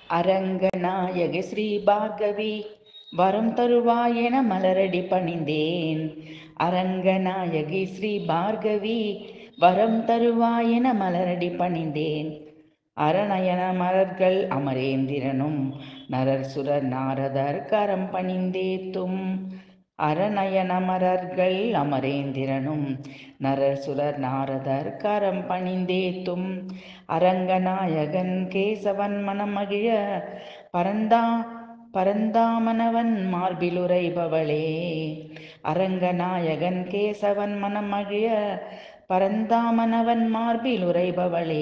அரங்கநாயகி ஸ்ரீ பார்கவி வரம் தருவாயென மலரடி பணிந்தேன் அரங்கநாயகி ஸ்ரீ பார்கவி வரம் தருவாயென மலரடி பணிந்தேன் அரணயன மலர்கள் அமரேந்திரனும் நரர் சுரர் நாரதர் கரம் பணிந்தேத்தும் அரணயன மலர்கள் அமரேந்திரனும் நரர் சுரர் நாரதர் கரம் பணிந்தேத்தும் அரங்கநாயகன் கேசவன் மனமகிழ பரந்தா பரந்தாமனவன் மார்பிலுரைபவளே அரங்கநாயகன் கேசவன் மனமகிழ பரந்தாமனவன் மார்பிலுரைபவளே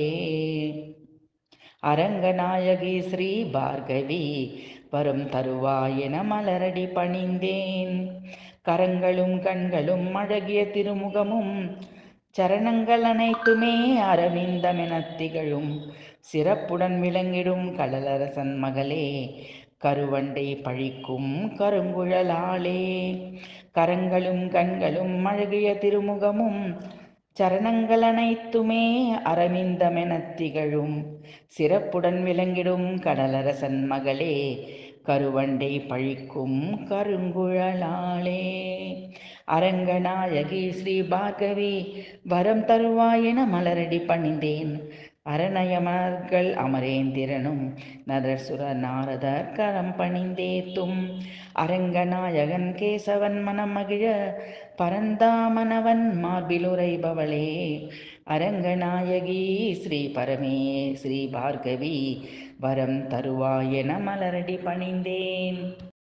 அரங்கநாயகி ஸ்ரீ பார்கவி வரும் தருவாயென மலரடி பணிந்தேன் கரங்களும் கண்களும் அழகிய திருமுகமும் சரணங்கள் அனைத்துமே அரவிந்தமென திகழும் சிறப்புடன் விளங்கிடும் கடலரசன் மகளே கருவண்டை பழிக்கும் கருங்குழலாளே கரங்களும் கண்களும் அழகிய திருமுகமும் சரணங்கள் அனைத்துமே அரவிந்தமென திகழும் சிறப்புடன் விளங்கிடும் கடலரசன் மகளே கருவண்டை பழிக்கும் கருங்குழலாளே அரங்கநாயகி ஸ்ரீ பார்கவி வரம் தருவாயென மலரடி பணிந்தேன் அரணயமர்கள் அமரேந்திரனும் நரசுர நாரதர் கரம் பணிந்தேத்தும் அரங்கநாயகன் கேசவன் மனமகிழ பரந்தாமனவன் மார்பிலுரைபவளே அரங்கநாயகி ஸ்ரீ பரமே ஸ்ரீ பார்கவி வரம் தருவாயென மலரடி பணிந்தேன்